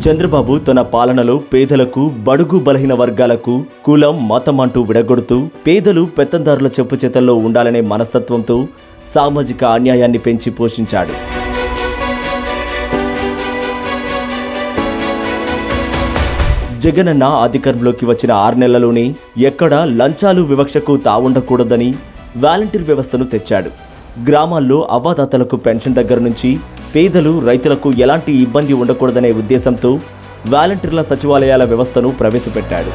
చంద్రబాబు తన పాలనలో పేదలకు బడుగు బలహీన వర్గాలకు కులం మతం అంటూ విడగొడుతూ పేదలు పెత్తందారుల చెప్పు చేతల్లో ఉండాలనే మనస్తత్వంతో సామాజిక అన్యాయాన్ని పెంచి పోషించాడు జగనన్న అధికారంలోకి వచ్చిన ఆరు నెలల్లోనే ఎక్కడా లంచాలు వివక్షకు తావుండకూడదని వాలంటీర్ వ్యవస్థను తెచ్చాడు గ్రామాల్లో అవ్వాతాతలకు పెన్షన్ దగ్గర నుంచి పేదలు రైతులకు ఎలాంటి ఇబ్బంది ఉండకూడదనే ఉద్దేశంతో వాలంటీర్ల సచివాలయాల వ్యవస్థను ప్రవేశపెట్టాడు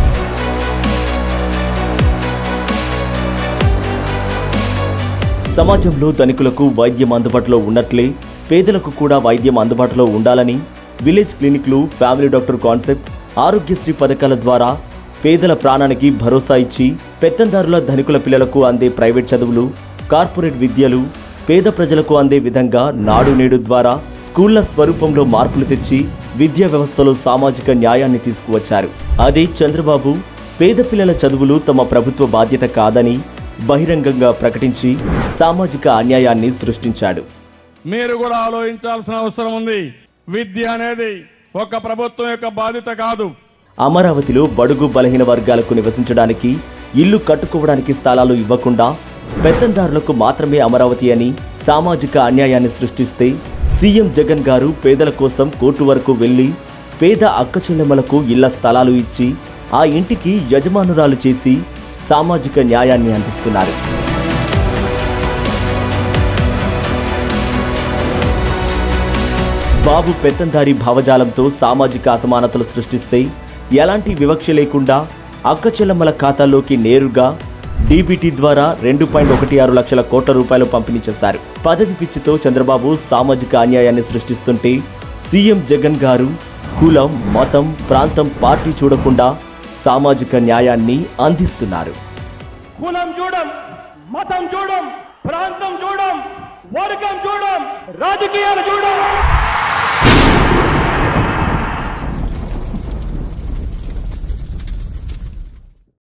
సమాజంలో ధనికులకు వైద్యం అందుబాటులో ఉన్నట్లే పేదలకు కూడా వైద్యం అందుబాటులో ఉండాలని విలేజ్ క్లినిక్లు ఫ్యామిలీ డాక్టర్ కాన్సెప్ట్ ఆరోగ్యశ్రీ పథకాల ద్వారా పేదల ప్రాణానికి భరోసా ఇచ్చి పెత్తందారుల ధనికుల పిల్లలకు అందే ప్రైవేట్ చదువులు కార్పొరేట్ విద్యలు పేద ప్రజలకు అందే విధంగా నాడు నేడు ద్వారా స్కూళ్ల స్వరూపంలో మార్పులు తెచ్చి విద్యా వ్యవస్థలో సామాజిక న్యాయాన్ని తీసుకువచ్చారు అదే చంద్రబాబు పేద పిల్లల చదువులు తమ ప్రభుత్వ బాధ్యత కాదని బహిరంగంగా ప్రకటించి సామాజిక అన్యాయాన్ని సృష్టించాడు మీరు కూడా ఆలోచించాల్సిన అవసరం ఉంది విద్య అనేది ఒక ప్రభుత్వం యొక్క బాధ్యత కాదు అమరావతిలో బడుగు బలహీన వర్గాలకు నివసించడానికి ఇల్లు కట్టుకోవడానికి స్థలాలు ఇవ్వకుండా పెత్తందారులకు మాత్రమే అమరావతి అని సామాజిక అన్యాయాన్ని సృష్టిస్తే సీఎం జగన్ గారు పేదల కోసం కోర్టు వరకు వెళ్లి పేద అక్క చెల్లెమ్మలకు ఇళ్ల స్థలాలు ఇచ్చి ఆ ఇంటికి యజమానురాలు చేసి సామాజిక న్యాయాన్ని అందిస్తున్నారు బాబు పెత్తందారి భావజాలంతో సామాజిక అసమానతలు సృష్టిస్తే ఎలాంటి వివక్ష లేకుండా అక్క చెల్లెమ్మల ఖాతాల్లోకి నేరుగా డీబీటీ ద్వారా రెండు పాయింట్ ఒకటి ఆరు లక్షల కోట్ల రూపాయలు పంపిణీ చేశారు పదవి పిచ్చితో చంద్రబాబు సామాజిక అన్యాయాన్ని సృష్టిస్తుంటే సీఎం జగన్ గారు కులం మతం ప్రాంతం పార్టీ చూడకుండా సామాజిక న్యాయాన్ని అందిస్తున్నారు కులం చూడం మతం చూడం ప్రాంతం చూడం వర్గం చూడం రాజకీయాలు చూడం